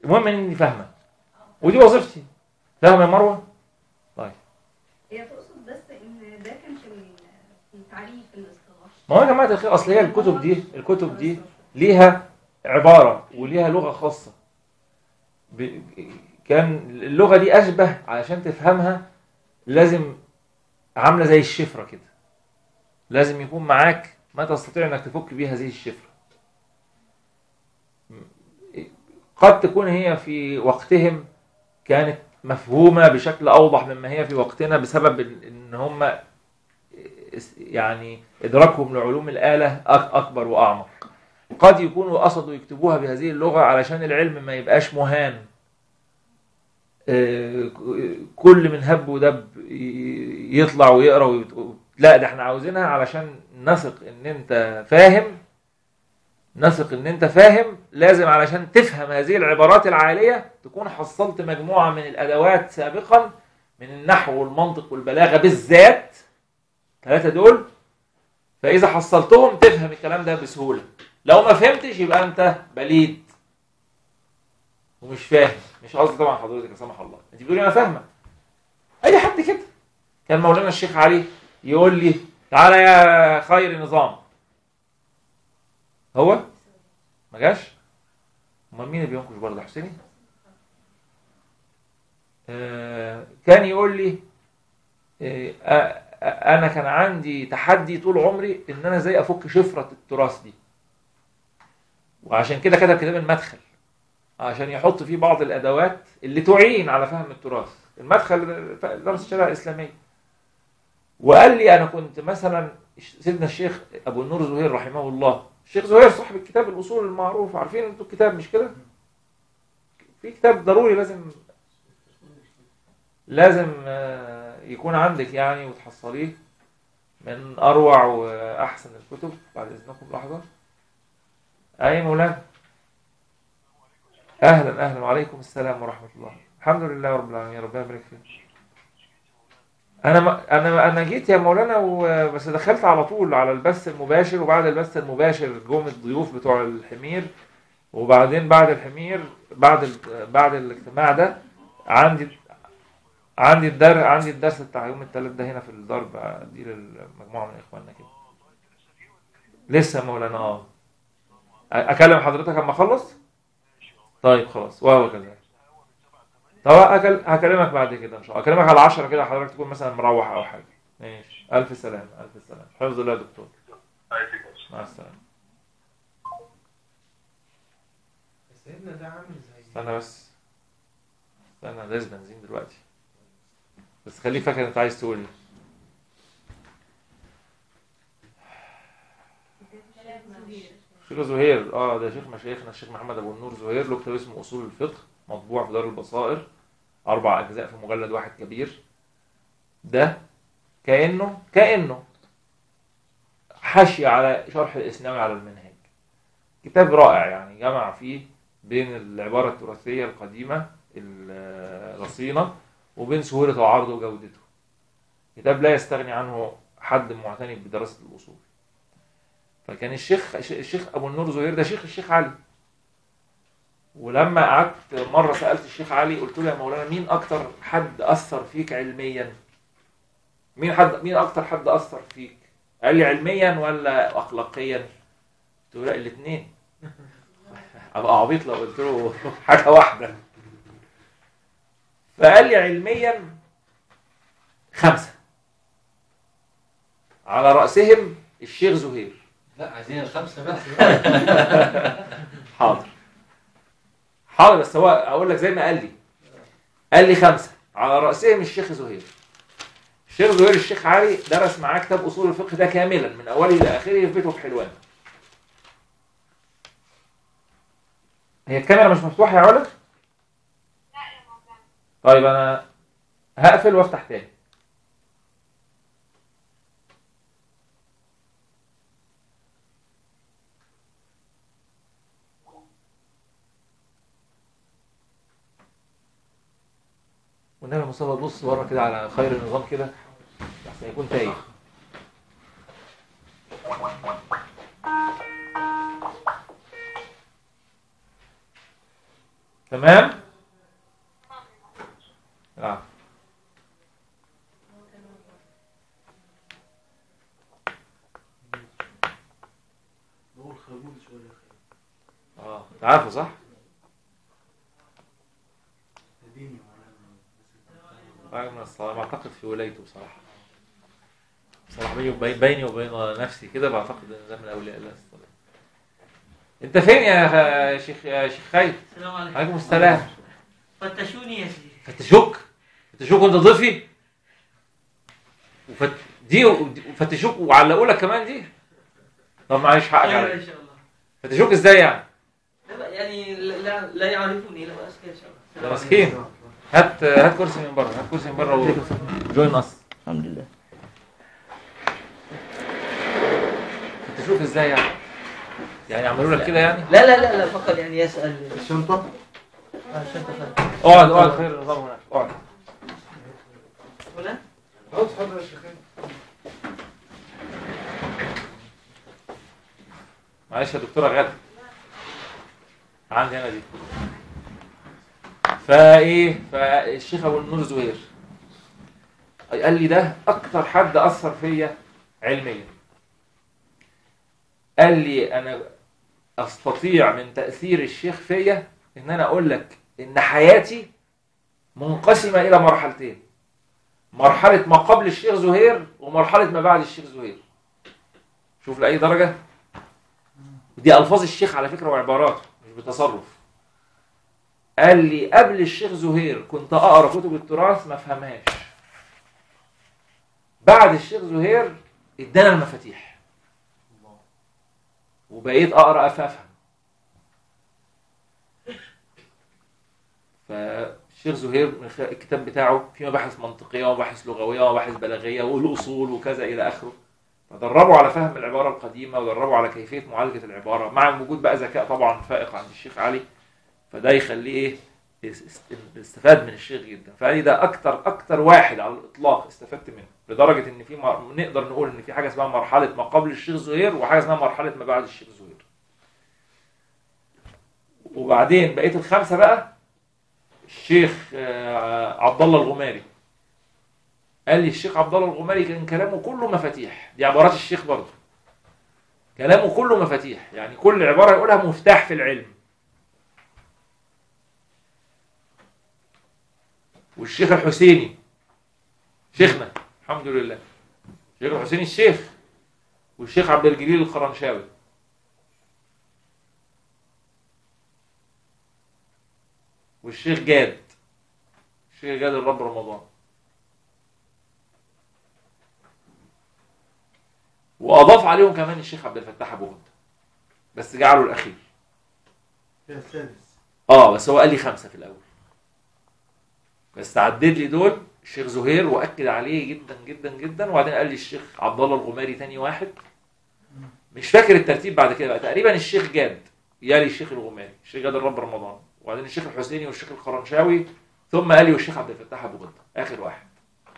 المهم اني فاهمه ودي وظيفتي فاهم يا مروه طيب هي تقصد بس ان ده كان في ال- في تعريف الاصطلاح ما هو يا جماعه الخير اصل هي الكتب دي الكتب دي ليها عباره وليها لغه خاصه ب... كان اللغه دي اشبه علشان تفهمها لازم عامله زي الشفره كده لازم يكون معاك ما تستطيع انك تفك بيه هذه الشفره قد تكون هي في وقتهم كانت مفهومه بشكل اوضح مما هي في وقتنا بسبب ان إن هم يعني ادراكهم لعلوم الاله أك- اكبر واعمق قد يكونوا قصدوا يكتبوها بهذه اللغه علشان العلم ما يبقاش مهان آه، كل من هب ودب ي- يطلع ويقرا ويت- لا ده احنا عاوزينها علشان نثق ان انت فاهم نثق ان انت فاهم لازم علشان تفهم هذه العبارات العاليه تكون حصلت مجموعه من الادوات سابقا من النحو والمنطق والبلاغه بالذات ثلاثه دول فاذا حصلتهم تفهم الكلام ده بسهوله لو ما فهمتش يبقى انت بليد ومش فاهم مش قصدي طبعا حضرتك لا سمح الله انت بتقولي انا فاهمه اي حد كده كان مولانا الشيخ علي يقول لي تعالى يا خير نظام هو ما جاش امال مين اللي بينكش برضه حسيني آه كان يقول لي آه آه آه، انا كان عندي تحدي طول عمري ان انا ازاي افك شفره التراث دي وعشان كده كتب كتاب المدخل عشان يحط فيه بعض الادوات اللي تعين على فهم التراث المدخل درس الشريعه الاسلاميه وقال لي انا كنت مثلا سيدنا الشيخ ابو النور زهير رحمه الله الشيخ زهير صاحب الكتاب الاصول المعروف عارفين انتوا الكتاب مش كده في كتاب ضروري لازم لازم آه، يكون عندك يعني وتحصليه من اروع واحسن الكتب بعد اذنكم لحظه اي مولانا اهلا اهلا وعليكم السلام ورحمه الله الحمد لله رب العالمين ربنا يبارك فيك انا ما انا انا جيت يا مولانا و- بس دخلت على طول على البث المباشر وبعد البث المباشر جم الضيوف بتوع الحمير وبعدين بعد الحمير بعد ال- بعد الاجتماع ده عندي عندي الدرس عندي الدرس بتاع يوم الثلاث ده هنا في الدرب ادي للمجموعه من اخواننا كده لسه يا مولانا اه أ- اكلم حضرتك اما اخلص طيب خلاص وهو كذلك طب أكل... هكلمك بعد كده ان شاء الله اكلمك على 10 كده حضرتك تكون مثلا مروح او حاجه ماشي الف سلامه الف سلامه حفظ الله يا دكتور مع السلامه سيدنا ده عامل زي استنى بس استنى دايس بنزين دلوقتي بس خليك فاكر انت عايز تقول ايه شيخ زهير اه ده شيخ مشايخنا الشيخ محمد ابو النور زهير له كتاب اسمه اصول الفقه مطبوع في دار البصائر اربع اجزاء في مجلد واحد كبير ده كانه كانه حاشيه على شرح الاسلامي على المنهاج كتاب رائع يعني جمع فيه بين العباره التراثيه القديمه الرصينه وبين سهوله العرض وجودته كتاب لا يستغني عنه حد معتني بدراسه الاصول فكان الشيخ الشيخ ابو النور زهير ده شيخ الشيخ علي ولما قعدت مره سالت الشيخ علي قلت له يا مولانا مين اكتر حد اثر فيك علميا مين حد مين اكتر حد اثر فيك قال لي علميا ولا اخلاقيا قلت له لا الاثنين ابقى عبيط لو قلت له حاجه واحده فقال لي علميا خمسه على راسهم الشيخ زهير لا عايزين الخمسه بس حاضر حاضر بس هو اقول لك زي ما قال لي قال لي خمسه على راسهم الشيخ زهير الشيخ زهير الشيخ علي درس معاه كتاب اصول الفقه ده كاملا من اوله الى اخره في بيته في حلوان هي الكاميرا مش مفتوحه يا علا طيب انا هقفل وافتح تاني والنبي مصطفى بص بره كده على خير النظام كده احسن يكون تايه تمام نعم هو الخابوس ولا خير اه انت عارفه صح قديم يا مولانا راجل من الصلاة اعتقد في ولايته بصراحه بصراحه بيني وبين بيني وبين نفسي كده بعتقد ان ده من اولياء الله الصالحين انت فين يا خ- شيخ يا شيخ خالد السلام عليكم عليكم السلام فتشوني يا سيدي فتشوك فتشوك وانت ضيفي وفت... دي وفتشوك وعلقوا لك كمان دي طب معلش حقك خير عليا ان شاء الله فتشوك ازاي يعني لا بقى يعني لا لا, لا يعرفوني لا بأس ان شاء الله ده مسكين هات هات كرسي من بره هات كرسي من بره وجوين اس الحمد لله فتشوك ازاي يعني يعني عملوا لك كده يعني لا لا لا لا فقط يعني يسأل الشنطة عشان تفهم اقعد اقعد خير النظام هناك اقعد هنا خلاص حاضر يا شيخين معلش يا دكتوره غاده عندي هنا دي فايه فالشيخ ابو النور زهير قال لي ده اكتر حد اثر فيا علميا قال لي انا استطيع من تاثير الشيخ فيا ان انا اقول لك ان حياتي منقسمه الى مرحلتين مرحله ما قبل الشيخ زهير ومرحله ما بعد الشيخ زهير شوف لاي درجه دي الفاظ الشيخ على فكره وعباراته مش بتصرف قال لي قبل الشيخ زهير كنت اقرا كتب التراث ما افهمهاش بعد الشيخ زهير ادانا المفاتيح وبقيت اقرا افهم فالشيخ زهير من خلال الكتاب بتاعه فيه مباحث منطقيه ومباحث لغويه ومباحث بلاغيه والاصول وكذا الى اخره فدربوا على فهم العباره القديمه ودربوا على كيفيه معالجه العباره مع وجود بقى ذكاء طبعا فائق عند الشيخ علي فده يخليه ايه يس- است- استفاد من الشيخ جدا فقال لي ده اكتر اكتر واحد على الاطلاق استفدت منه لدرجه ان في مر... نقدر نقول ان في حاجه اسمها مرحله ما قبل الشيخ زهير وحاجه اسمها مرحله ما بعد الشيخ زهير وبعدين بقيه الخمسه بقى الشيخ آه، عبد الله الغماري قال لي الشيخ عبد الله الغماري كان كلامه كله مفاتيح دي عبارات الشيخ برضه كلامه كله مفاتيح يعني كل عباره يقولها مفتاح في العلم والشيخ الحسيني شيخنا الحمد لله الشيخ الحسيني الشيخ والشيخ عبد الجليل الخرنشاوي والشيخ جاد الشيخ جاد الرب رمضان واضاف عليهم كمان الشيخ عبد الفتاح ابو غده بس جعله الاخير يا السادس اه بس هو قال لي خمسه في الاول بس عدد لي دول الشيخ زهير واكد عليه جدا جدا جدا وبعدين قال لي الشيخ عبد الله الغماري تاني واحد مش فاكر الترتيب بعد كده بقى تقريبا الشيخ جاد يلي الشيخ الغماري الشيخ جاد الرب رمضان وبعدين الشيخ الحسيني والشيخ الخرنشاوي ثم قال لي والشيخ عبد الفتاح ابو غده اخر واحد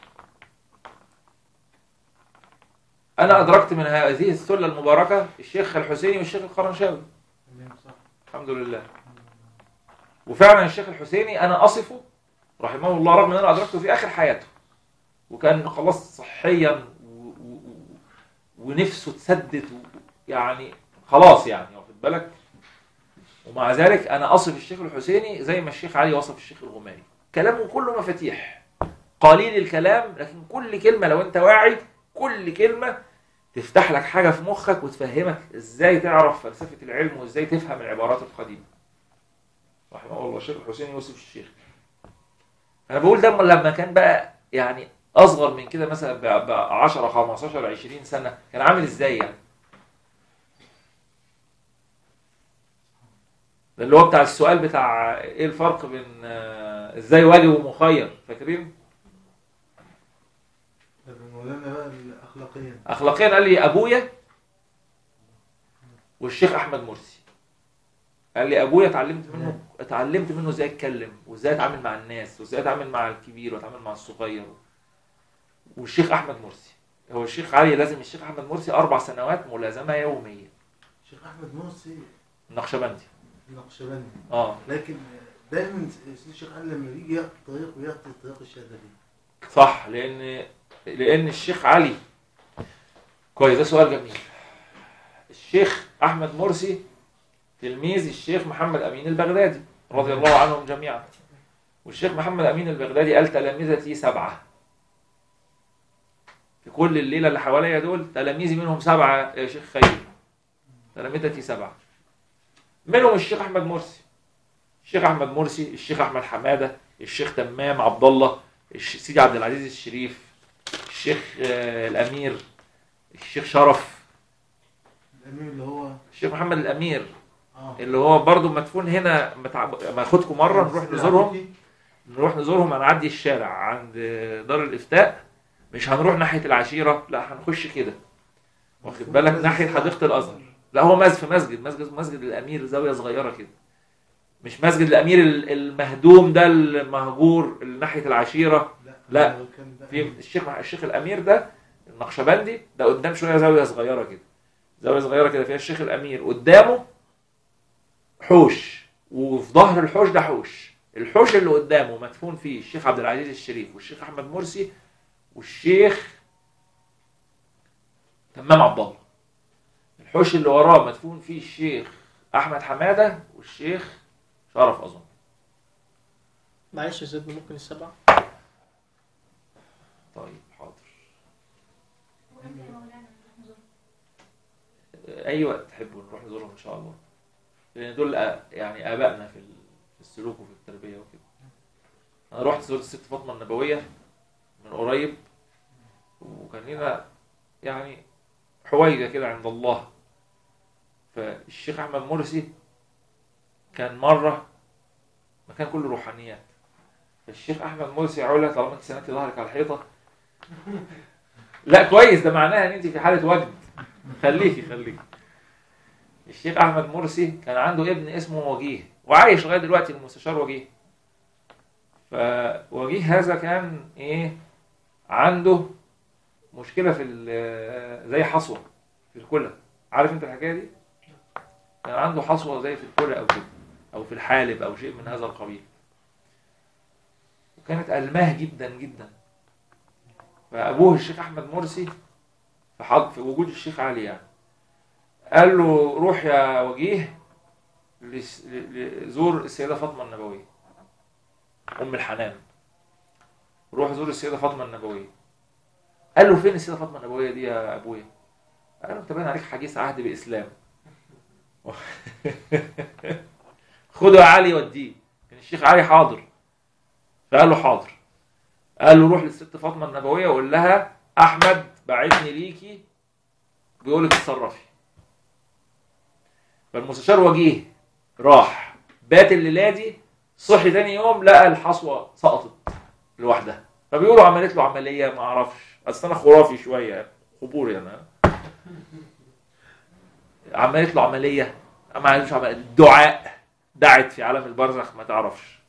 انا ادركت من هذه السله المباركه الشيخ الحسيني والشيخ الخرنشاوي تمام صح الحمد لله وفعلا الشيخ الحسيني انا اصفه رحمه الله رغم ان انا ادركته في اخر حياته وكان خلاص صحيا و... و... و- ونفسه تسدد و... يعني خلاص يعني واخد بالك ومع ذلك انا اصف الشيخ الحسيني زي ما الشيخ علي وصف الشيخ الغماري كلامه كله مفاتيح قليل الكلام لكن كل كلمه لو انت واعي كل كلمه تفتح لك حاجه في مخك وتفهمك ازاي تعرف فلسفه العلم وازاي تفهم العبارات القديمه رحمه الله الشيخ الحسين يوسف الشيخ انا بقول ده لما كان بقى يعني اصغر من كده مثلا ب 10 15 20 سنه كان عامل ازاي يعني ده اللي هو بتاع السؤال بتاع ايه الفرق بين آه، ازاي واجب ومخير فاكرين طب مولانا بقى الاخلاقيا اخلاقيا قال لي ابويا والشيخ احمد مرسي قال لي ابويا اتعلمت منه اتعلمت منه ازاي اتكلم وازاي اتعامل مع الناس وازاي اتعامل مع الكبير واتعامل مع الصغير والشيخ احمد مرسي هو الشيخ علي لازم الشيخ احمد مرسي اربع سنوات ملازمه يوميه الشيخ احمد مرسي النقشبندي النقشبندي اه لكن دايما سيدي الشيخ قال لما يجي ياخد طريق وياخد طريق الشاذلي صح لان لان الشيخ علي كويس ده سؤال جميل الشيخ احمد مرسي تلميذ الشيخ محمد امين البغدادي رضي الله عنهم جميعا والشيخ محمد امين البغدادي قال تلامذتي سبعه في كل الليله اللي حواليا دول تلاميذي منهم سبعه يا شيخ خير تلامذتي سبعه منهم الشيخ احمد مرسي الشيخ احمد مرسي الشيخ احمد حماده الشيخ تمام عبد الله الش- سيدي عبد العزيز الشريف الشيخ آه، الامير الشيخ شرف الامير اللي هو الشيخ محمد الامير اه اللي هو برضو مدفون هنا متع- ما اخدكم مره نروح نزورهم نروح نزورهم هنعدي الشارع عند دار الافتاء مش هنروح ناحيه العشيره لا هنخش كده واخد بالك ناحيه حديقه الازهر لا هو مسجد في مسجد مسجد مسجد الامير زاويه صغيره كده مش مسجد الامير ال- المهدوم ده المهجور اللي ناحيه العشيره لا. هو كان بقى- في الشيخ الشيخ الامير ده النقشبندي ده قدام شويه زاويه صغيره كده زاويه صغيره كده فيها الشيخ الامير قدامه حوش وفي ظهر الحوش ده حوش الحوش اللي قدامه مدفون فيه الشيخ عبد العزيز الشريف والشيخ احمد مرسي والشيخ تمام عبد الله الحوش اللي وراه مدفون فيه الشيخ احمد حماده والشيخ شرف اظن معلش يا سيدنا ممكن السبعة طيب حاضر وإمتى يا مولانا نروح نزورهم؟ اي وقت تحبوا نروح نزورهم ان شاء الله لان دول آ- يعني ابائنا في ال- في السلوك وفي التربيه وكده انا رحت زرت الست فاطمه النبويه من قريب وكان لنا يعني حويجه كده عند الله فالشيخ احمد مرسي كان مره مكان كله روحانيات فالشيخ احمد مرسي علا طالما انت سندتي ظهرك على الحيطه لا كويس ده معناها ان انت في حاله وجد خليكي خليكي الشيخ احمد مرسي كان عنده ابن اسمه وجيه وعايش لغايه دلوقتي المستشار وجيه فوجيه هذا كان ايه عنده مشكله في ال- زي حصوه في الكلى عارف انت الحكايه دي كان عنده حصوه زي في الكلى او كده او في الحالب او شيء من هذا القبيل وكانت الماه جدا جدا فابوه الشيخ احمد مرسي في حض في وجود الشيخ علي يعني قال له روح يا وجيه لس- ل- ل- زور السيدة فاطمة النبوية أم الحنان روح زور السيدة فاطمة النبوية قال له فين السيدة فاطمة النبوية دي يا أبويا قال له أنت باين عليك حديث عهد بإسلام خده يا علي وديه كان الشيخ علي حاضر فقال له حاضر قال له روح للست فاطمة النبوية وقول لها أحمد بعتني ليكي بيقول لك اتصرفي فالمستشار وجيه راح بات الليله دي صحي تاني يوم لقى الحصوه سقطت لوحدها فبيقولوا عملت له عمليه ما اعرفش اصل انا خرافي شويه قبوري انا عملت له عمليه ما عملتش عمليه دعاء دعت في عالم البرزخ ما تعرفش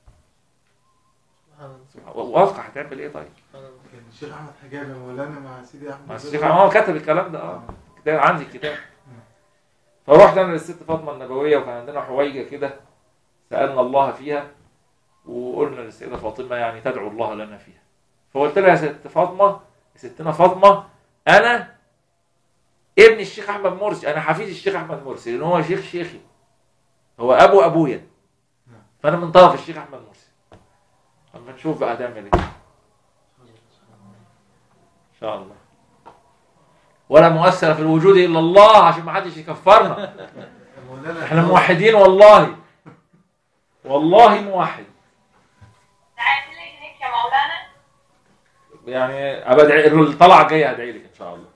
سبحان الله واثقه هتعمل ايه طيب سبحان الله كان الشيخ احمد حجاب يا مولانا مع سيدي احمد ما الشيخ هو كتب الكلام ده اه كتاب عندي الكتاب فروحت انا للست فاطمه النبويه وكان عندنا حويجه كده سالنا الله فيها وقلنا للسيده فاطمه يعني تدعو الله لنا فيها فقلت لها يا ست فاطمه يا ستنا فاطمه انا ابن الشيخ احمد مرسي انا حفيد الشيخ احمد مرسي لان هو شيخ شيخي هو ابو ابويا فانا من طرف الشيخ احمد مرسي اما نشوف بقى هتعمل ايه ان شاء الله ولا مؤثر في الوجود الا الله عشان ما حدش يكفرنا يا مولانا احنا موحدين والله والله موحد تعالي لي هيك يا مولانا يعني ابدعي الطلعه الجايه هدعي لك ان شاء الله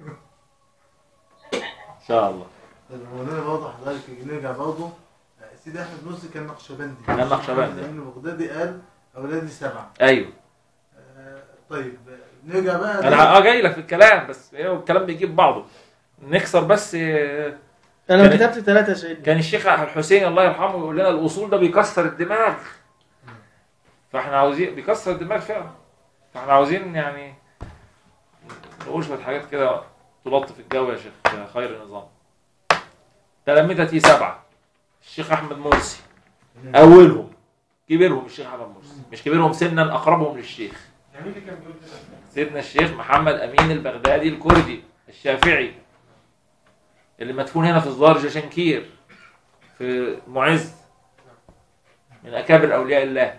ان شاء الله طيب يا مولانا برضه حضرتك نرجع برضه سيدي احمد مرسي كان نقشبندي كان نقشبندي. لان بغدادي قال اولادي سبعه ايوه آه، طيب نرجع بقى انا اه جاي لك في الكلام بس إيه، الكلام بيجيب بعضه نكسر بس آه، انا كان- كتبت ثلاثة يا سيدنا كان الشيخ الحسين الله يرحمه يقول لنا الاصول ده بيكسر الدماغ فاحنا عاوزين بيكسر الدماغ فعلا فاحنا عاوزين يعني نقول شويه حاجات كده تلطف الجو يا شيخ خير النظام تلامذتي سبعه الشيخ احمد مرسي اولهم كبيرهم الشيخ احمد مرسي مش كبيرهم سنا اقربهم للشيخ يعني مين اللي كان بيقول كده؟ سيدنا الشيخ محمد امين البغدادي الكردي الشافعي اللي مدفون هنا في الزار جشنكير في معز من اكابر اولياء الله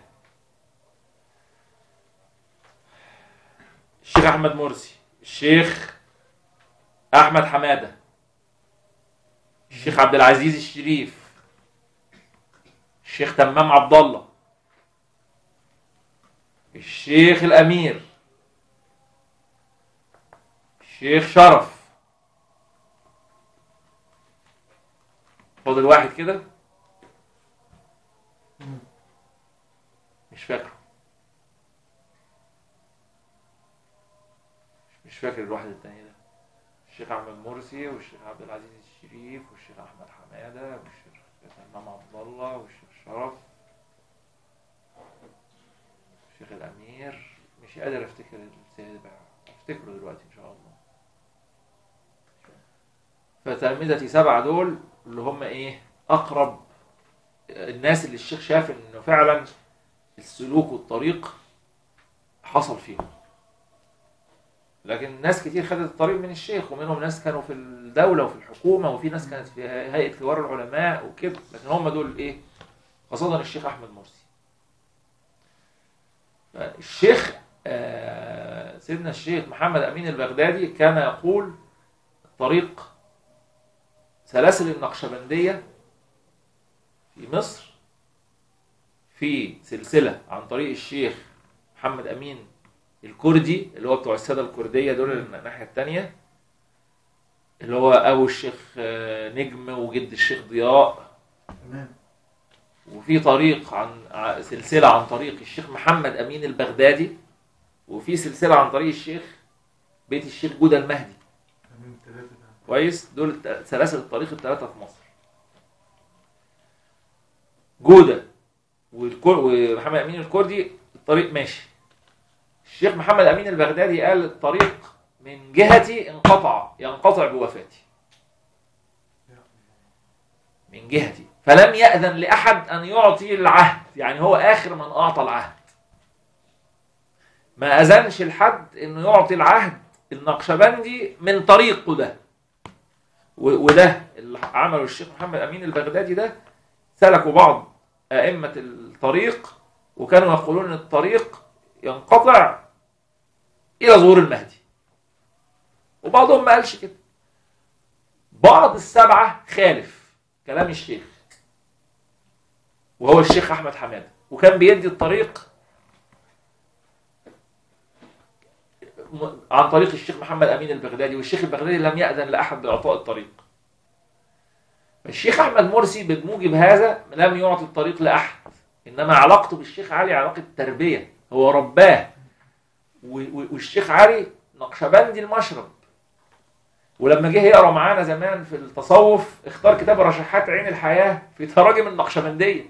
الشيخ احمد مرسي الشيخ احمد حماده الشيخ عبد العزيز الشريف الشيخ تمام عبد الله الشيخ الامير الشيخ شرف فاضل واحد كده مش فاكره مش فاكر الواحد التاني ده الشيخ احمد مرسي والشيخ عبد العزيز الشريف والشيخ احمد حماده والشيخ امام عبد الله والشيخ شرف الشيخ الامير مش قادر افتكر السابع افتكره دلوقتي ان شاء الله فتلامذتي سبعة دول اللي هم ايه اقرب الناس اللي الشيخ شاف انه فعلا السلوك والطريق حصل فيهم لكن ناس كتير خدت الطريق من الشيخ ومنهم ناس كانوا في الدولة وفي الحكومة وفي ناس كانت في هيئة كبار العلماء وكده لكن هم دول ايه خاصة الشيخ أحمد مرسي الشيخ آه، سيدنا الشيخ محمد أمين البغدادي كان يقول الطريق سلاسل النقشبندية في مصر في سلسلة عن طريق الشيخ محمد أمين الكردي اللي هو بتوع السادة الكردية دول الناحية التانية اللي هو أبو الشيخ آه، نجم وجد الشيخ ضياء تمام وفي طريق عن ع- سلسلة عن طريق الشيخ محمد أمين البغدادي وفي سلسلة عن طريق الشيخ بيت الشيخ جودة المهدي تمام ثلاثة ده كويس دول الت- سلاسل الطريق الثلاثة في مصر جودة والكر... ومحمد أمين الكردي الطريق ماشي الشيخ محمد أمين البغدادي قال الطريق من جهتي انقطع ينقطع بوفاتي من جهتي فلم يأذن لأحد أن يعطي العهد يعني هو آخر من أعطى العهد ما أذنش لحد أنه يعطي العهد النقشبندي من طريقه ده و- وده اللي عمله الشيخ محمد أمين البغدادي ده سلكوا بعض أئمة الطريق وكانوا يقولون أن الطريق ينقطع إلى ظهور المهدي وبعضهم ما قالش كده بعض السبعة خالف كلام الشيخ وهو الشيخ أحمد حمادة وكان بيدي الطريق م- عن طريق الشيخ محمد أمين البغدادي والشيخ البغدادي لم يأذن لأحد بإعطاء الطريق الشيخ أحمد مرسي بموجب هذا لم يعطي الطريق لأحد إنما علاقته بالشيخ علي علاقة تربية هو رباه و- و- والشيخ علي نقشبندي المشرب ولما جه يقرا معانا زمان في التصوف اختار كتاب رشحات عين الحياه في تراجم النقشبنديه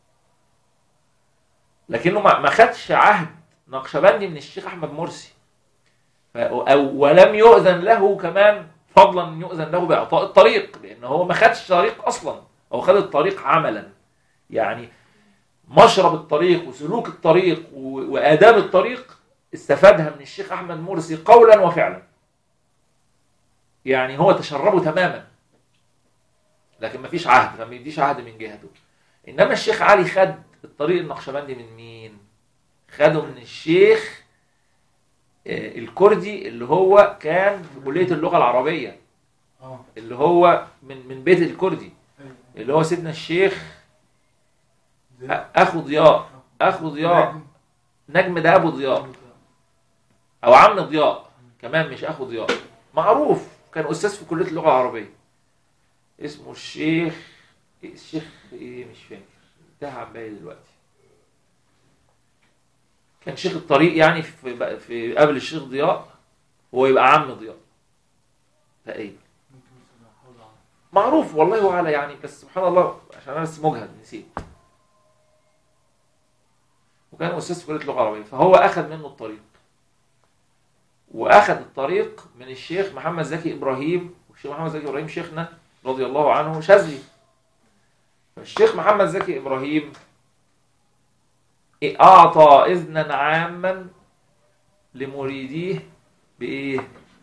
لكنه ما ما خدش عهد نقشبندي من الشيخ احمد مرسي ف- أو ولم يؤذن له كمان فضلا ان يؤذن له باعطاء الطريق لان هو ما خدش طريق اصلا هو خد الطريق عملا يعني مشرب الطريق وسلوك الطريق و- واداب الطريق استفادها من الشيخ احمد مرسي قولا وفعلا يعني هو تشربه تماما لكن ما فيش عهد ما بيديش عهد من جهته انما الشيخ علي خد الطريق النقشبندي من مين خده من الشيخ آه، الكردي اللي هو كان في كلية اللغة العربية اه اللي هو من من بيت الكردي ايوه اللي هو سيدنا الشيخ زي- أ- اخو ضياء اخو ضياء نجم. نجم ده ابو ضياء او عم ضياء كمان مش اخو ضياء معروف كان استاذ في كليه اللغه العربيه اسمه الشيخ إيه الشيخ ايه مش فاكر انتهى عن بالي دلوقتي كان شيخ الطريق يعني في في قبل الشيخ ضياء هو يبقى عم ضياء تقريبا ممكن مثلا أحاول أعرف. معروف والله اعلى يعني بس سبحان الله عشان انا بس مجهد نسيت وكان استاذ في كليه اللغه العربيه فهو اخذ منه الطريق واخذ الطريق من الشيخ محمد زكي ابراهيم والشيخ محمد زكي ابراهيم شيخنا رضي الله عنه شاذلي فالشيخ محمد زكي ابراهيم أعطى إذنا عاما لمريديه بإيه؟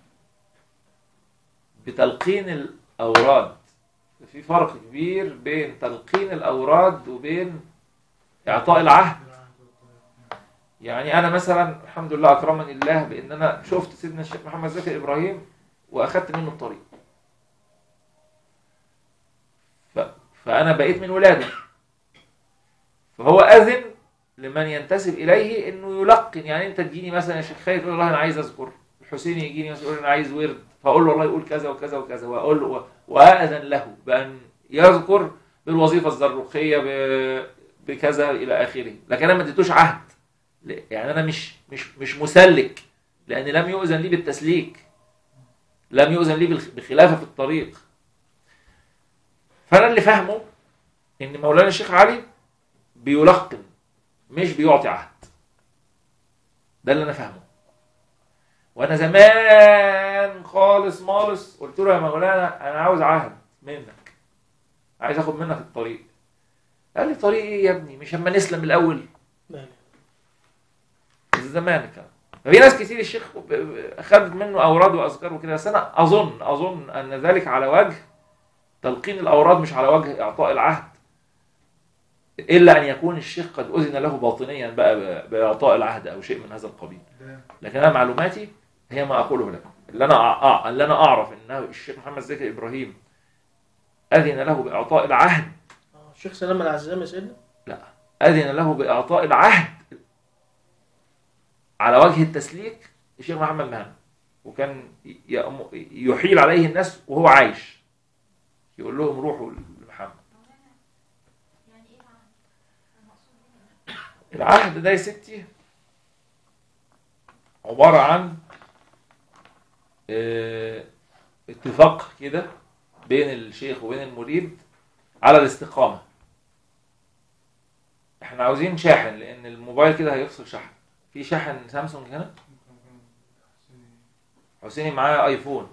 بتلقين الأوراد في فرق كبير بين تلقين الأوراد وبين إعطاء العهد يعني أنا مثلا الحمد لله أكرمني الله بإن أنا شفت سيدنا الشيخ محمد زكي إبراهيم وأخدت منه الطريق ف... فأنا بقيت من ولاده فهو أذن لمن ينتسب إليه إنه يلقن يعني أنت تجيني مثلا يا شيخ خالد تقول والله أنا عايز أذكر الحسين يجيني مثلا يقول أنا عايز ورد فأقول له والله يقول كذا وكذا وكذا وأقول له وأذن له بأن يذكر بالوظيفة الزرقية ب... بكذا إلى آخره لكن أنا ما اديتوش عهد ل- يعني أنا مش مش مش مسلك لأن لم يؤذن لي بالتسليك لم يؤذن لي بالخ- بخلافة في الطريق فأنا اللي فاهمه إن مولانا الشيخ علي بيلقن مش بيعطي عهد ده اللي أنا فاهمه وأنا زمان خالص مالص قلت له يا مولانا أنا عاوز عهد منك عايز آخد منك الطريق قال لي طريق إيه يا ابني مش أما نسلم الأول لا زمان كان ففي ناس كتير الشيخ ب- ب- خد منه اوراد واذكار وكده بس انا اظن اظن ان ذلك على وجه تلقين الاوراد مش على وجه اعطاء العهد الا ان يكون الشيخ قد اذن له باطنيا بقى ب- باعطاء العهد او شيء من هذا القبيل ده لكن انا معلوماتي هي ما اقوله لك اللي انا أع- أع- اللي انا اعرف انه الشيخ محمد زكي ابراهيم اذن له باعطاء العهد آه، الشيخ سلام العزام يا سيدنا أذن له بإعطاء العهد على وجه التسليك الشيخ محمد مهنا وكان يأم- يحيل عليه الناس وهو عايش يقول لهم روحوا لمحمد يعني ايه العهد؟ المقصود بيه العهد ده يا ستي عبارة عن آه، اتفاق كده بين الشيخ وبين المريد على الاستقامة احنا عاوزين شاحن لان الموبايل كده هيفصل شحن في شاحن سامسونج هنا حسيني معاه ايفون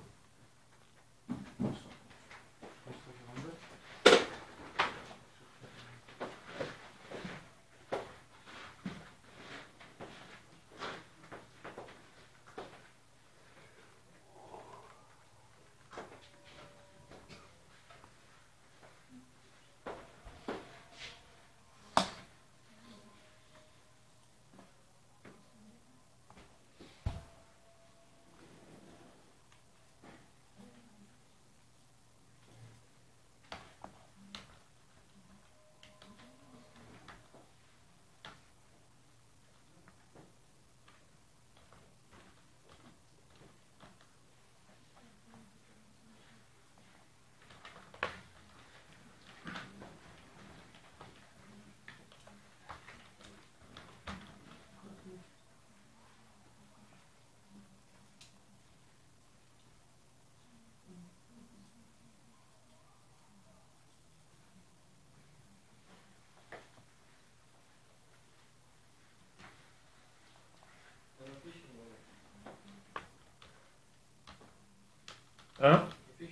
ها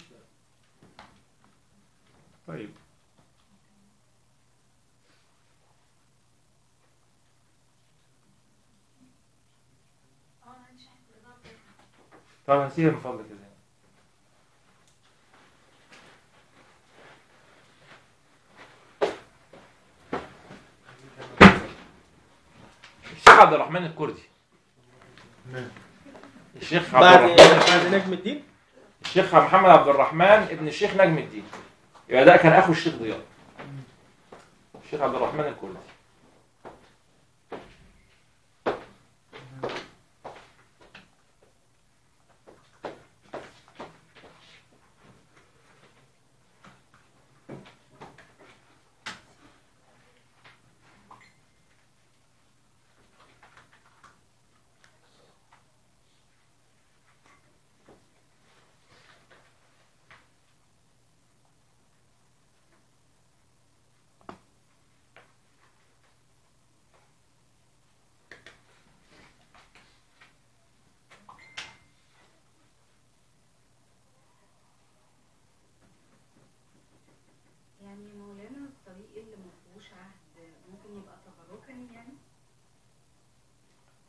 طيب اه انا عندي شاحن في الاضاءه بتاعتي. طبعا هسيبها من فضلك يا زينب الشيخ عبد الرحمن الكردي نعم. الشيخ عبد بعد الرحمن بعد نجم الدين الشيخ محمد عبد الرحمن ابن الشيخ نجم الدين يبقى ده كان اخو الشيخ ضياء الشيخ عبد الرحمن الكردي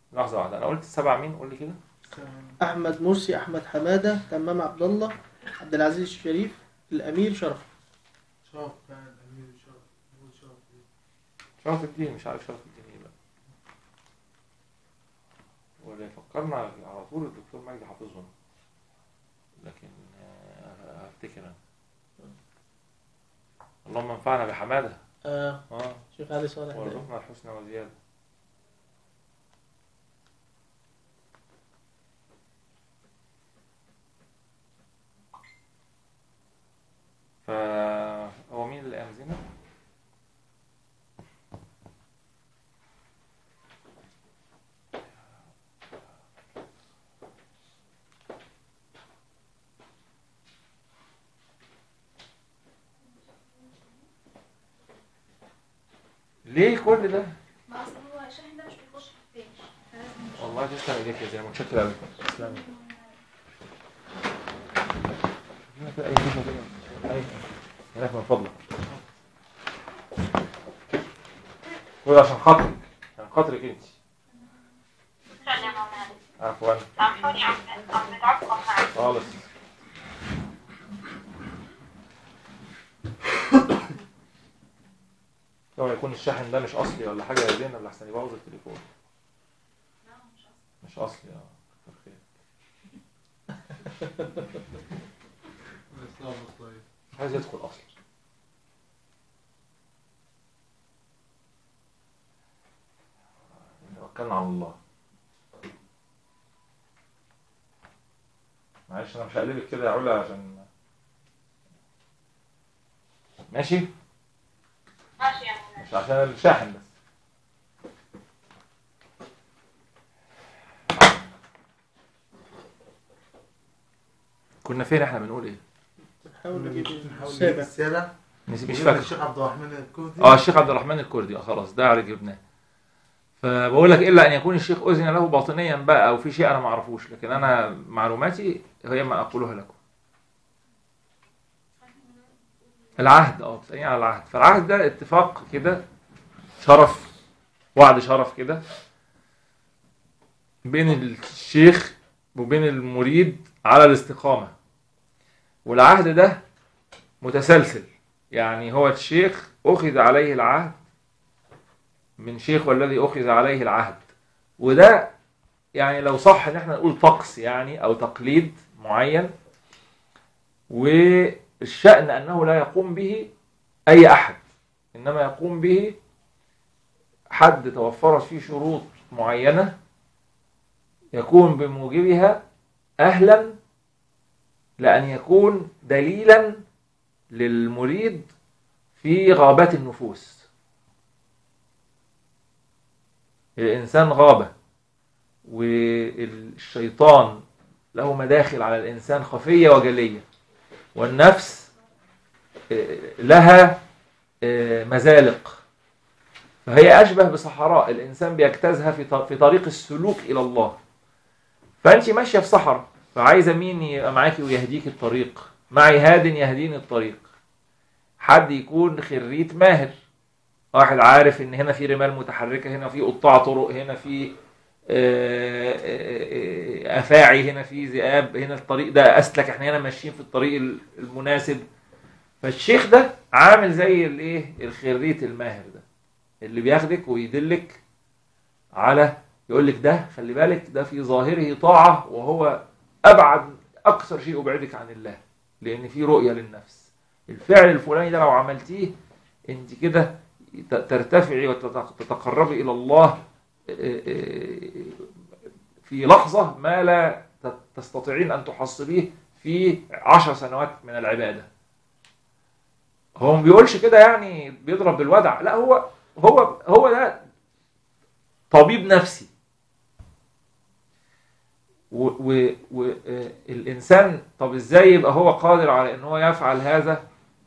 لحظه واحده انا قلت السبعه مين قول لي كده احمد مرسي احمد حماده تمام عبد الله عبد العزيز الشريف الامير شرف شرف كان الامير شرف نقول شرف إيه؟ شرف الدين مش عارف شرف الدين ايه بقى واللي فكرنا على طول الدكتور مجدي حافظهم لكن آه، هفتكر انا اللهم انفعنا بحماده آه اه شيخ علي صالح ده. وارزقنا الحسنى وزياده فهو مين اللي قام زينب؟ ليه كل ده؟ ما اصل هو الشاحن ده مش بيخش في التاني فلازم نشوف. والله تسلم ايديك يا زينب متشكر قوي تسلم هنا كده اي حاجه كده اي هناك من فضلك خد عشان خاطرك عشان خاطرك انت شكرا يا مولانا عفوا سامحوني عم عم بتعبكم معي خالص طبعا يكون الشاحن ده مش اصلي ولا حاجه يا زينب لحسن يبوظ التليفون لا، مش أصلا. مش اصلي اه كتر خير الاسلام الطيب مش عايز يدخل اصلا توكلنا على الله معلش انا مش هقلبك كده يا علا عشان ماشي ماشي يا مولانا مش عشان الشاحن بس كنا فين احنا بنقول ايه نحاول نجيب نحاول نجيب السابع السابع مش مش وجبنا فاكر الشيخ عبد الرحمن الكردي اه الشيخ عبد الرحمن الكردي اه خلاص ده جبناه فبقول لك الا ان يكون الشيخ اذن له باطنيا بقى او في شيء انا ما اعرفوش لكن انا معلوماتي هي ما اقولها لكم العهد اه بتسالني على العهد فالعهد ده اتفاق كده شرف وعد شرف كده بين الشيخ وبين المريد على الاستقامه والعهد ده متسلسل يعني هو الشيخ أخذ عليه العهد من شيخ والذي أخذ عليه العهد وده يعني لو صح ان احنا نقول طقس يعني او تقليد معين والشأن انه لا يقوم به اي احد انما يقوم به حد توفرت فيه شروط معينة يكون بموجبها اهلا لان يكون دليلا للمريد في غابات النفوس الإنسان غابة والشيطان له مداخل على الإنسان خفية وجلية والنفس آه، لها آه، مزالق فهي أشبه بصحراء الإنسان بيجتازها في ط- في طريق السلوك إلى الله فأنت ماشية في صحراء فعايزة مين يبقى معاكي ويهديك الطريق معي هاد يهديني الطريق حد يكون خريت ماهر واحد عارف ان هنا في رمال متحركه هنا في قطاع طرق هنا في آه، آه، آه، افاعي هنا في ذئاب هنا الطريق ده اسلك احنا هنا ماشيين في الطريق المناسب فالشيخ ده عامل زي الايه الخريت الماهر ده اللي بياخدك ويدلك على يقول لك ده خلي بالك ده في ظاهره طاعه وهو ابعد اكثر شيء يبعدك عن الله لان في رؤيه للنفس الفعل الفلاني ده لو عملتيه انت كده ت- ترتفعي وتتقربي الى الله في لحظه ما لا ت- تستطيعين ان تحصليه في عشر سنوات من العباده هو ما بيقولش كده يعني بيضرب بالودع لا هو هو هو ده طبيب نفسي والإنسان طب إزاي يبقى هو قادر على إن هو يفعل هذا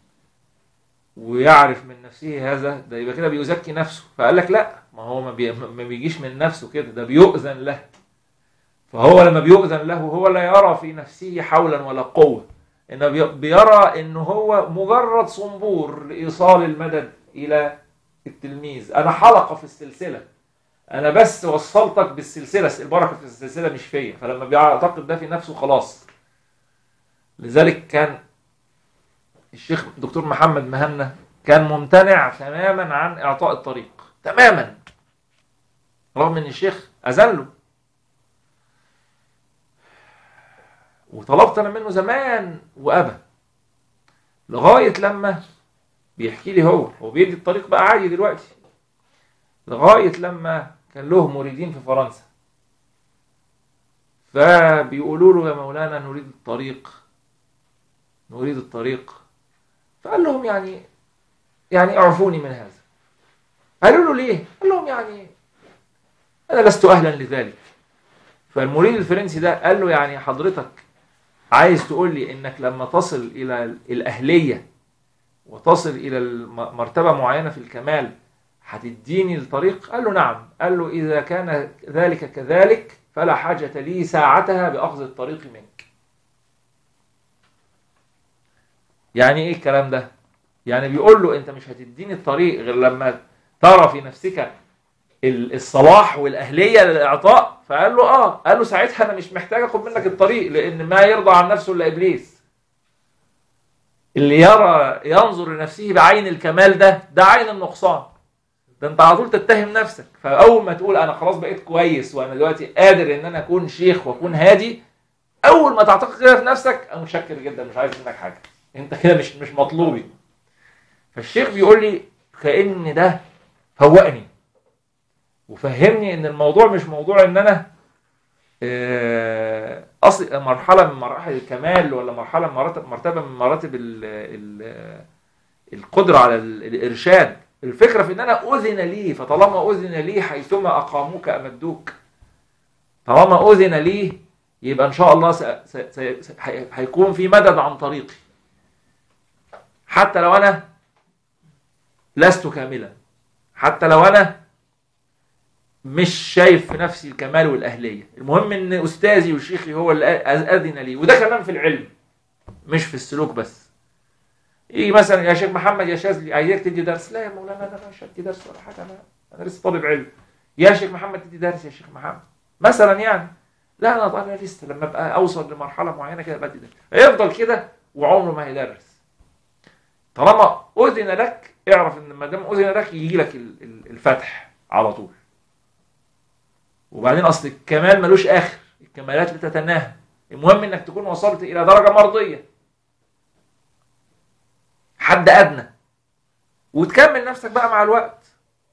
ويعرف من نفسه هذا ده يبقى كده بيزكي نفسه فقال لك لا ما هو ما, بي ما بيجيش من نفسه كده ده بيؤذن له فهو لما بيؤذن له هو لا يرى في نفسه حولا ولا قوة إنه بي- بيرى إنه هو مجرد صنبور لإيصال المدد إلى التلميذ أنا حلقة في السلسلة انا بس وصلتك بالسلسله البركه في السلسله مش فيا فلما بيعتقد ده في نفسه خلاص لذلك كان الشيخ الدكتور محمد مهنا كان ممتنع تماما عن اعطاء الطريق تماما رغم ان الشيخ اذن له وطلبت انا منه زمان وابى لغايه لما بيحكي لي هو هو بيدي الطريق بقى عادي دلوقتي لغايه لما كان له مريدين في فرنسا فبيقولوا له يا مولانا نريد الطريق نريد الطريق فقال لهم يعني يعني اعفوني من هذا قالوا له ليه؟ قال لهم يعني انا لست اهلا لذلك فالمريد الفرنسي ده قال له يعني حضرتك عايز تقول لي انك لما تصل الى الاهليه وتصل الى الم- مرتبه معينه في الكمال هتديني الطريق قال له نعم قال له اذا كان ذلك كذلك فلا حاجه لي ساعتها باخذ الطريق منك يعني ايه الكلام ده يعني بيقول له انت مش هتديني الطريق غير لما ترى في نفسك ال- الصلاح والاهليه للاعطاء فقال له اه قال له ساعتها انا مش محتاج اخد منك الطريق لان ما يرضى عن نفسه الا ابليس اللي يرى ينظر لنفسه بعين الكمال ده ده عين النقصان ده انت على طول تتهم نفسك فاول ما تقول انا خلاص بقيت كويس وانا دلوقتي قادر ان انا اكون شيخ واكون هادي اول ما تعتقد كده في نفسك انا متشكر جدا مش عايز منك حاجه انت كده مش مش مطلوبي فالشيخ بيقول لي كأن ده فوقني وفهمني ان الموضوع مش موضوع ان انا آه، اصل مرحله من مراحل الكمال ولا مرحله من مراتب مرتبه من مراتب ال ال القدره على ال- الارشاد الفكره في ان انا اذن لي فطالما اذن لي حيثما اقاموك امدوك طالما اذن لي يبقى ان شاء الله س- س- س- س- هي- هيكون في مدد عن طريقي حتى لو انا لست كاملا حتى لو انا مش شايف في نفسي الكمال والاهليه المهم ان استاذي وشيخي هو اللي أ- اذن لي وده كمان في العلم مش في السلوك بس يجي مثلا يا شيخ محمد يا شاذلي عايزك تدي درس لا يا مولانا انا مش هدي درس ولا حاجه انا انا لسه طالب علم يا شيخ محمد تدي درس يا شيخ محمد مثلا يعني لا انا انا لسه لما ابقى اوصل لمرحله معينه كده بدي درس هيفضل كده وعمره ما هيدرس طالما اذن لك اعرف ان ما دام اذن لك يجي لك ال- ال- الفتح على طول وبعدين اصل الكمال ملوش اخر الكمالات لا تتناهى المهم انك تكون وصلت الى درجه مرضيه حد ادنى وتكمل نفسك بقى مع الوقت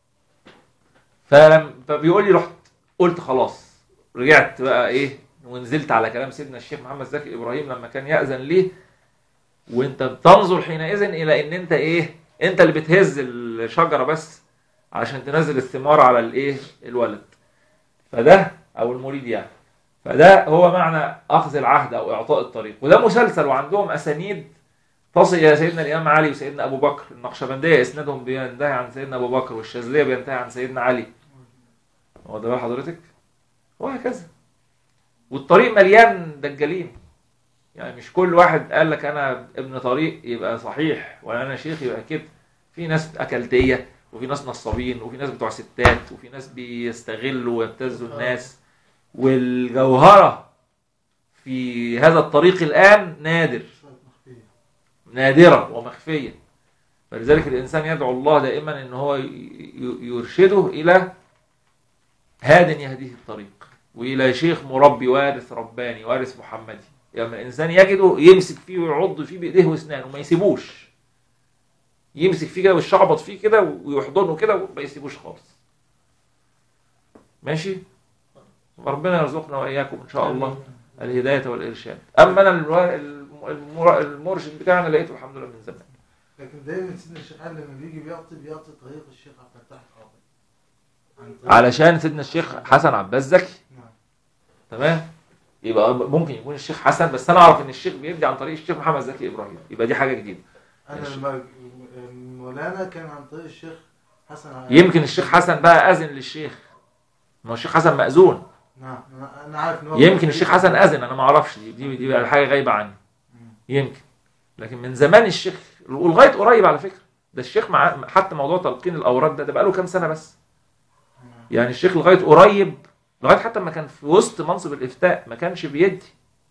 فلم فبيقول لي رحت قلت خلاص رجعت بقى ايه ونزلت على كلام سيدنا الشيخ محمد زكي ابراهيم لما كان ياذن ليه وانت بتنظر حينئذ الى ان انت ايه انت اللي بتهز الشجره بس عشان تنزل الثمار على الايه الولد فده او المريد يعني فده هو معنى اخذ العهد او اعطاء الطريق وده مسلسل وعندهم اسانيد تصل الى سيدنا الامام علي وسيدنا ابو بكر النقشبنديه اسنادهم بينتهي عن سيدنا ابو بكر والشاذليه بينتهي عن سيدنا علي هو ده بقى حضرتك وهكذا والطريق مليان دجالين يعني مش كل واحد قال لك انا ابن طريق يبقى صحيح ولا انا شيخ يبقى كده في ناس اكلتيه وفي ناس نصابين وفي ناس بتوع ستات وفي ناس بيستغلوا ويبتزوا الناس والجوهره في هذا الطريق الان نادر شوية مخفية نادرة ومخفية فلذلك الإنسان يدعو الله دائما أن هو ي- ي- يرشده إلى هاد يهديه الطريق وإلى شيخ مربي وارث رباني وارث محمدي لما الإنسان يجده يمسك فيه ويعض فيه بإيديه وأسنانه وما يسيبوش يمسك فيه كده ويشعبط فيه كده ويحضنه كده وما يسيبوش خالص ماشي ربنا يرزقنا وإياكم إن شاء الله الهداية والإرشاد أما أنا الوا- الم- المرشد بتاعنا لقيته الحمد لله من زمان لكن دايما سيدنا الشيخ علي لما بيجي بيعطي بيعطي طريق الشيخ عبد الفتاح القاضي عن طريق- علشان سيدنا الشيخ حسن عباس زكي نعم. تمام يبقى ممكن يكون الشيخ حسن بس انا اعرف ان الشيخ بيدي عن طريق الشيخ محمد زكي ابراهيم يبقى دي حاجه جديده انا ماشي. لما مولانا كان عن طريق الشيخ حسن علي يمكن الشيخ حسن بقى اذن للشيخ ما هو الشيخ حسن ماذون نعم أنا- انا عارف ان هو يمكن الشيخ حسن اذن انا ما اعرفش دي دي, دي بقى حاجه غايبه عني مم. يمكن لكن من زمان الشيخ ولغايه قريب على فكره ده الشيخ مع حتى موضوع تلقين الاوراد ده ده بقى له كام سنه بس نعم. يعني الشيخ لغايه قريب لغايه حتى ما كان في وسط منصب الافتاء ما كانش بيدي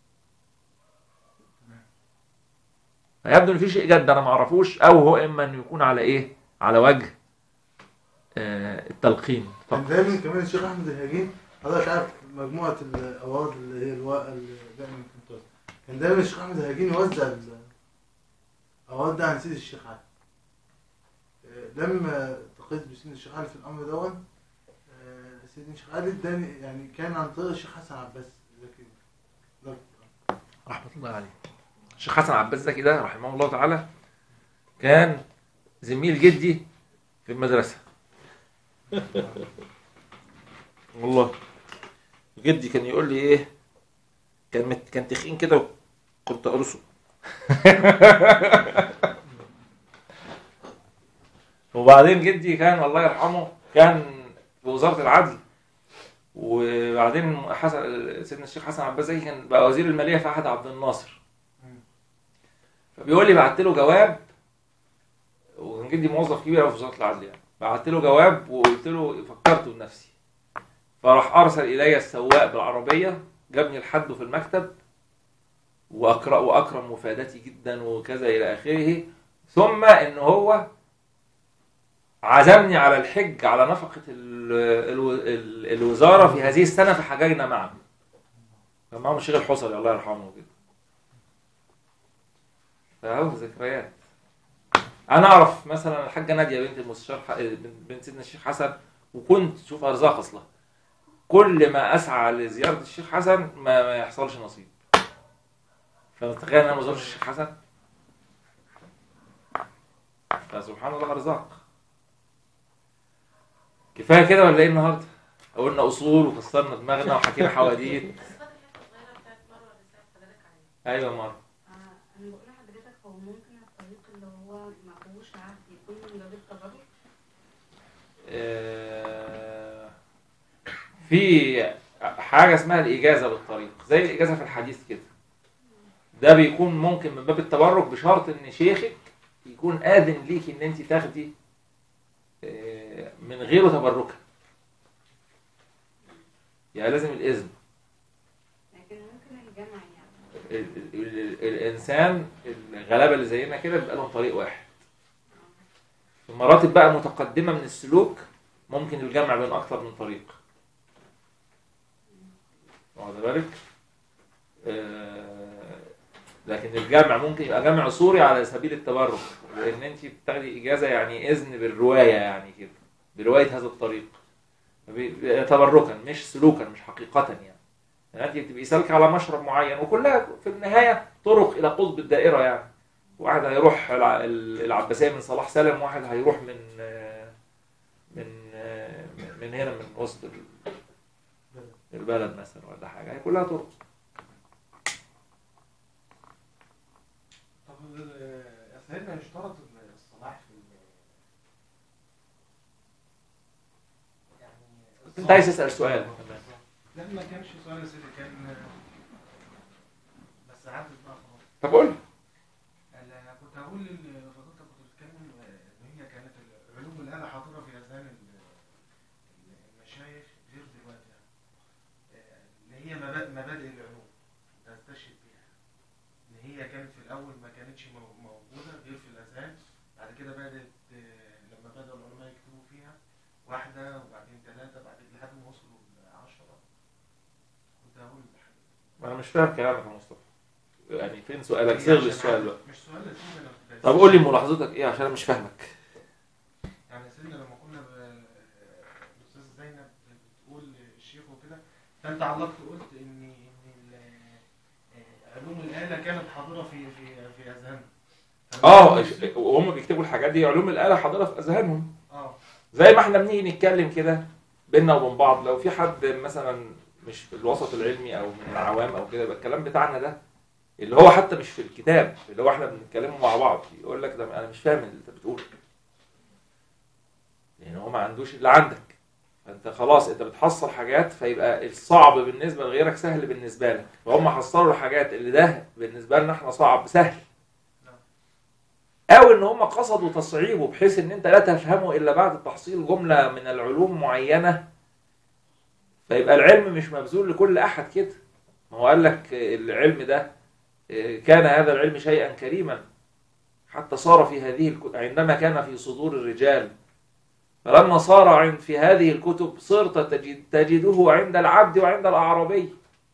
فيبدو ان في شيء جد انا ما اعرفوش او هو اما انه يكون على ايه على وجه آه التلقين كان فقط دايما كمان الشيخ احمد الهجين حضرتك عارف مجموعه الاوارد اللي هي الوا... اللي دايما كانت توزع. كان دايما الشيخ احمد الهجين يوزع الاوارد ده عن سيد الشيخ علي آه، لما التقيت بسيد الشيخ علي في الامر دون آه، سيدنا الشيخ علي اداني يعني كان عن طريق الشيخ حسن عباس لكن ده- رحمه الله عليه الشيخ حسن عباس زكي ده رحمه الله تعالى كان زميل جدي في المدرسه والله جدي كان يقول لي ايه كان مت... كان تخين كده كنت اقرصه وبعدين جدي كان الله يرحمه كان في وزاره العدل وبعدين حسن سيدنا الشيخ حسن عباس زكي كان بقى وزير الماليه في عهد عبد الناصر فبيقول لي بعت له جواب وكان جدي موظف كبير قوي في وزاره العدل يعني بعت له جواب وقلت له فكرت بنفسي فراح ارسل الي السواق بالعربيه جابني لحده في المكتب واقرا واكرم مفادتي جدا وكذا الى اخره ثم ان هو عزمني على الحج على نفقه ال ال ال الوزاره في هذه السنه فحججنا معه كان معاهم الشيخ الحصري الله يرحمه كده فاهو ذكريات انا اعرف مثلا الحاجه ناديه بنت المستشار ح- بنت سيدنا الشيخ حسن وكنت شوف ارزاق اصلا كل ما اسعى لزياره الشيخ حسن ما, ما يحصلش نصيب فتخيل انا ما زرتش الشيخ حسن فسبحان الله ارزاق كفايه كده ولا ايه النهارده؟ قلنا اصول وكسرنا دماغنا وحكينا حواديت ايوه مره آه، انا بقول لحضرتك هو ممكن الطريق اللي هو ما فيهوش عهد يكون من باب التبرع آه، في حاجه اسمها الاجازه بالطريق زي الاجازه في الحديث كده ده بيكون ممكن من باب التبرك بشرط ان شيخك يكون اذن ليك ان انت تاخدي آه، من غيره تبركا يعني لازم الاذن لكن ممكن الجمع يعني ال- ال- ال- الانسان الغلابه اللي زينا كده بيبقى لهم طريق واحد في مراتب بقى متقدمه من السلوك ممكن الجمع بين اكثر من طريق واخد بالك آه، لكن الجمع ممكن يبقى جمع صوري على سبيل التبرك لان انت بتاخدي اجازه يعني اذن بالروايه يعني كده بروايه هذا الطريق فبي- تبركا مش سلوكا مش حقيقه يعني يعني انت بتبقي سالكه على مشرب معين وكلها في النهايه طرق الى قطب الدائره يعني واحد هيروح الع- ال- العباسيه من صلاح سالم واحد هيروح من آه، من آه، من هنا من وسط ال- البلد مثلا ولا حاجه هي كلها طرق طب ال- يا سيدنا يشترط الصلاح في ال- يعني انت عايز تسال سؤال تمام لا ما كانش سؤال يا سيدي كان بس عدت بقى خلاص طب قول انا كنت هقول ان فضلتك كنت بتتكلم ان هي كانت علوم الاله حاضره في اذهان ال- المشايخ غير دلوقتي يعني آه، اللي هي مبا- مبادئ العلوم تستشهد بيها ان هي كانت في الاول ما كانتش مو- موجوده غير في الاذهان بعد كده بدات آه، لما بداوا العلماء يكتبوا فيها واحده وبعدين ثلاثه بعدين لحد ما وصلوا لعشره كنت هقول حاجه انا مش فاهم كلامك يا مصطفى يعني فين سؤالك صيغ لي السؤال بقى مش سؤال يا سيدي انا طب قول لي ملاحظتك ايه عشان انا مش فاهمك يعني سيدنا لما كنا ب- الاستاذ زينب بتقول الشيخ وكده فانت علقت قلت ان ان ال- علوم الاله كانت حاضره في في في اذهاننا اه وهم بيكتبوا الحاجات دي علوم الاله حاضره في اذهانهم اه زي ما احنا بنيجي نتكلم كده بينا وبين بعض لو في حد مثلا مش في الوسط العلمي او من العوام او كده يبقى الكلام بتاعنا ده اللي هو حتى مش في الكتاب اللي هو احنا بنتكلمه مع بعض يقول لك ده انا مش فاهم اللي انت بتقوله لان هو ما عندوش اللي عندك فانت خلاص انت بتحصل حاجات فيبقى الصعب بالنسبه لغيرك سهل بالنسبه لك فهم حصلوا الحاجات اللي ده بالنسبه لنا احنا صعب سهل او ان هم قصدوا تصعيبه بحيث ان انت لا تفهمه الا بعد تحصيل جمله من العلوم معينه فيبقى العلم مش مبذول لكل احد كده ما هو قال لك العلم ده كان هذا العلم شيئا كريما حتى صار في هذه الكتب عندما كان في صدور الرجال فلما صار عند في هذه الكتب صرت تجد تجده عند العبد وعند الأعرابي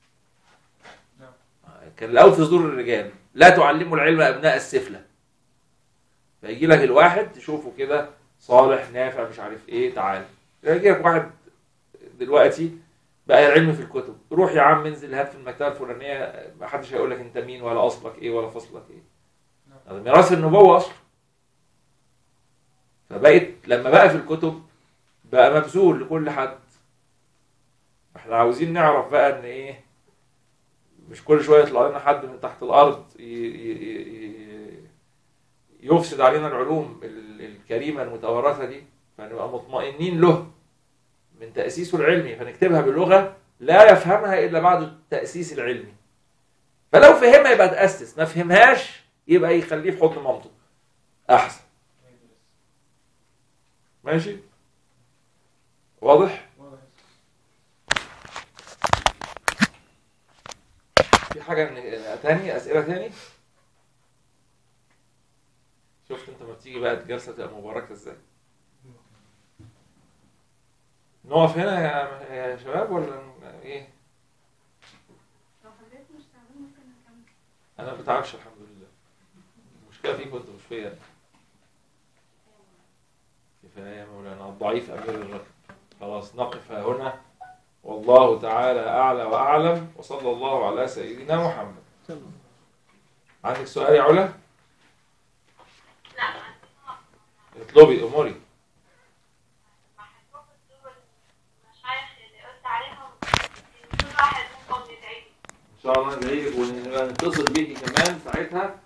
كان الأول في صدور الرجال لا تعلموا العلم أبناء السفلة فيجي لك الواحد تشوفه كده صالح نافع مش عارف ايه تعال يجي لك واحد دلوقتي بقى العلم في الكتب روح يا عم انزل هات في المكتبه الفلانيه ما حدش هيقول لك انت مين ولا اصلك ايه ولا فصلك ايه هذا ميراث النبوه اصلا فبقت لما بقى في الكتب بقى مبذول لكل حد احنا عاوزين نعرف بقى ان ايه مش كل شويه يطلع لنا حد من تحت الارض ي- ي- ي- يفسد علينا العلوم ال- الكريمه المتوارثه دي فنبقى مطمئنين له من تأسيسه العلمي فنكتبها بلغة لا يفهمها إلا بعد التأسيس العلمي فلو فهمها يبقى تأسس ما فهمهاش يبقى يخليه في حضن مامته أحسن ماشي واضح واضح في حاجة ن- تاني أسئلة تاني شفت انت ما بتيجي بقى الجلسة تبقى مباركة ازاي نقف هنا يا يا شباب ولا ن- ايه لو حضرتك مش تعبان ممكن نكمل انا ما بتعبش الحمد لله المشكله فيك وانت مش فيا كفايه يا مولانا الضعيف امير الركب خلاص نقف ها هنا والله تعالى اعلى واعلم وصلى الله على سيدنا محمد تمام. عندك سؤال يا علا لا اطلبي اموري محبوب الدول المشايخ اللي قلت عليهم كل واحد منهم يدعي ان شاء الله ندعي لك ونتصل بيكي كمان ساعتها